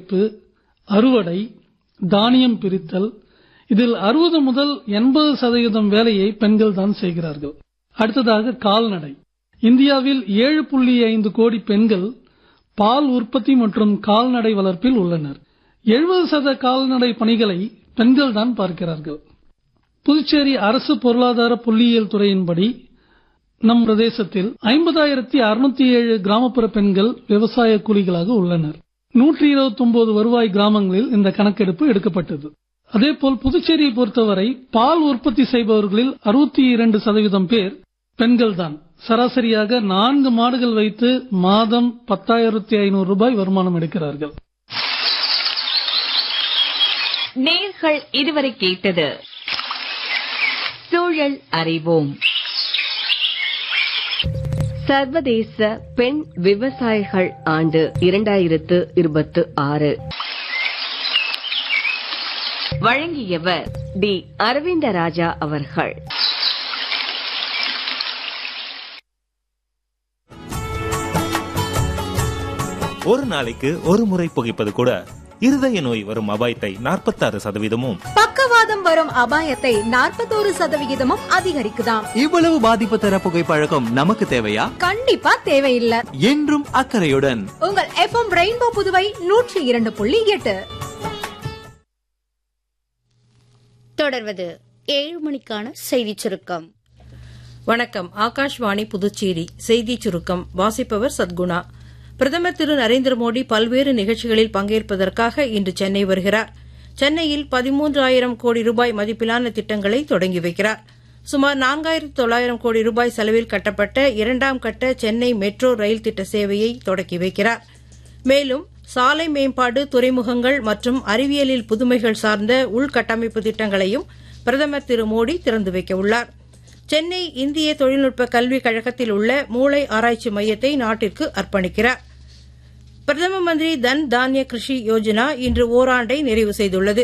விதைப்பு அறுவடை தானியம் பிரித்தல் இதில் அறுபது முதல் எண்பது சதவீதம் வேலையை பெண்கள் தான் செய்கிறார்கள் அடுத்ததாக கால்நடை இந்தியாவில் ஏழு புள்ளி ஐந்து கோடி பெண்கள் பால் உற்பத்தி மற்றும் கால்நடை வளர்ப்பில் உள்ளனர் எழுபது சத கால்நடை பணிகளை பெண்கள் தான் பார்க்கிறார்கள் புதுச்சேரி அரசு பொருளாதார புள்ளியியல் துறையின்படி நம் பிரதேசத்தில் ஐம்பதாயிரத்தி அறுநூத்தி ஏழு கிராமப்புற பெண்கள் விவசாய கூலிகளாக உள்ளனர் நூற்றி இருபத்தி ஒன்பது வருவாய் கிராமங்களில் இந்த கணக்கெடுப்பு எடுக்கப்பட்டது அதேபோல் புதுச்சேரியை பொறுத்தவரை பால் உற்பத்தி செய்பவர்களில் அறுபத்தி இரண்டு சதவீதம் பேர் பெண்கள்தான் சராசரியாக நான்கு மாடுகள் வைத்து மாதம் பத்தாயிரத்தி ஐநூறு ரூபாய் வருமானம் எடுக்கிறார்கள் நேர்கள் இதுவரை கேட்டது சூழல் அறிவோம் சர்வதேச பெண் விவசாயிகள் ஆண்டு இரண்டாயிரத்து இருபத்து ஆறு வழங்கியவர் டி அரவிந்தராஜா அவர்கள் ஒரு நாளைக்கு ஒரு முறை புகைப்பது கூட இருதய நோய் வரும் அபாயத்தை நாற்பத்தாறு சதவீதமும் பக்கவாதம் வரும் அபாயத்தை நாற்பத்தோரு சதவிகிதமும் அதிகரிக்குதாம் இவ்வளவு பாதிப்பு தர புகைப்பழக்கம் நமக்கு தேவையா கண்டிப்பா தேவையில்லை என்றும் அக்கறையுடன் உங்கள் எஃப்எம் ரெயின்போ புதுவை நூற்றி இரண்டு புள்ளி எட்டு தொடர்வது ஏழு மணிக்கான செய்திச் சுருக்கம் வணக்கம் ஆகாஷ்வாணி புதுச்சேரி செய்தி சுருக்கம் வாசிப்பவர் சத்குணா பிரதமர் திரு நரேந்திர மோடி பல்வேறு நிகழ்ச்சிகளில் பங்கேற்பதற்காக இன்று சென்னை வருகிறார் சென்னையில் பதிமூன்றாயிரம் கோடி ரூபாய் மதிப்பிலான திட்டங்களை தொடங்கி வைக்கிறார் சுமார் நான்காயிரத்து தொள்ளாயிரம் கோடி ரூபாய் செலவில் கட்டப்பட்ட இரண்டாம் கட்ட சென்னை மெட்ரோ ரயில் திட்ட சேவையை தொடக்கி வைக்கிறார் மேலும் சாலை மேம்பாடு துறைமுகங்கள் மற்றும் அறிவியலில் புதுமைகள் சார்ந்த உள்கட்டமைப்பு திட்டங்களையும் பிரதமர் திரு மோடி திறந்து வைக்க உள்ளார் சென்னை இந்திய தொழில்நுட்ப கல்விக் கழகத்தில் உள்ள மூளை ஆராய்ச்சி மையத்தை நாட்டிற்கு அர்ப்பணிக்கிறார் பிரதம மந்திரி தன் தானிய கிருஷி யோஜனா இன்று ஓராண்டை நிறைவு செய்துள்ளது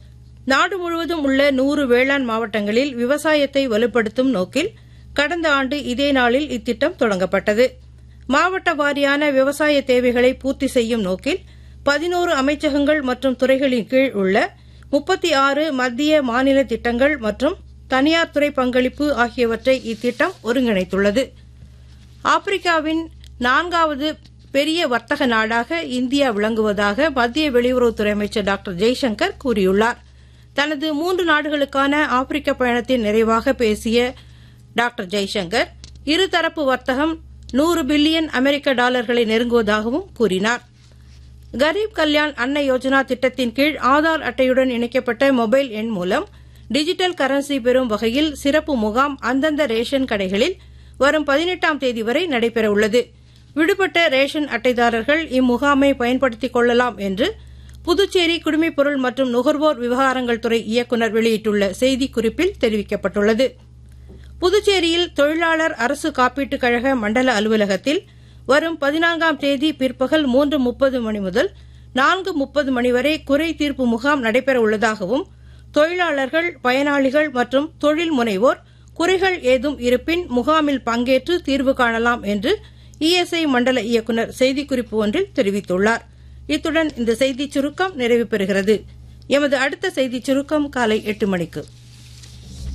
நாடு முழுவதும் உள்ள நூறு வேளாண் மாவட்டங்களில் விவசாயத்தை வலுப்படுத்தும் நோக்கில் கடந்த ஆண்டு இதே நாளில் இத்திட்டம் தொடங்கப்பட்டது மாவட்ட வாரியான விவசாய தேவைகளை பூர்த்தி செய்யும் நோக்கில் பதினோரு அமைச்சகங்கள் மற்றும் துறைகளின் கீழ் உள்ள முப்பத்தி ஆறு மத்திய மாநில திட்டங்கள் மற்றும் தனியார் துறை பங்களிப்பு ஆகியவற்றை இத்திட்டம் ஒருங்கிணைத்துள்ளது ஆப்பிரிக்காவின் நான்காவது பெரிய வர்த்தக நாடாக இந்தியா விளங்குவதாக மத்திய வெளியுறவுத்துறை அமைச்சர் டாக்டர் ஜெய்சங்கர் கூறியுள்ளார் தனது மூன்று நாடுகளுக்கான ஆப்பிரிக்க பயணத்தின் நிறைவாக பேசிய டாக்டர் ஜெய்சங்கர் இருதரப்பு வர்த்தகம் நூறு பில்லியன் அமெரிக்க டாலர்களை நெருங்குவதாகவும் கூறினார் கரீப் கல்யாண் அன்ன யோஜனா திட்டத்தின் கீழ் ஆதார் அட்டையுடன் இணைக்கப்பட்ட மொபைல் எண் மூலம் டிஜிட்டல் கரன்சி பெறும் வகையில் சிறப்பு முகாம் அந்தந்த ரேஷன் கடைகளில் வரும் பதினெட்டாம் தேதி வரை நடைபெறவுள்ளது விடுபட்ட ரேஷன் அட்டைதாரர்கள் இம்முகாமை பயன்படுத்திக் கொள்ளலாம் என்று புதுச்சேரி குடிமைப்பொருள் மற்றும் நுகர்வோர் விவகாரங்கள் துறை இயக்குநர் வெளியிட்டுள்ள செய்திக்குறிப்பில் தெரிவிக்கப்பட்டுள்ளது புதுச்சேரியில் தொழிலாளர் அரசு காப்பீட்டுக் கழக மண்டல அலுவலகத்தில் வரும் பதினான்காம் தேதி பிற்பகல் மூன்று முப்பது மணி முதல் நான்கு முப்பது மணி வரை குறை தீர்ப்பு முகாம் நடைபெற உள்ளதாகவும் தொழிலாளர்கள் பயனாளிகள் மற்றும் தொழில் முனைவோர் குறைகள் ஏதும் இருப்பின் முகாமில் பங்கேற்று தீர்வு காணலாம் என்று இஎஸ்ஐ மண்டல இயக்குநர் செய்திக்குறிப்பு ஒன்றில் தெரிவித்துள்ளார் இத்துடன் இந்த செய்திச் சுருக்கம் நிறைவு பெறுகிறது எமது அடுத்த செய்திச் சுருக்கம் காலை எட்டு மணிக்கு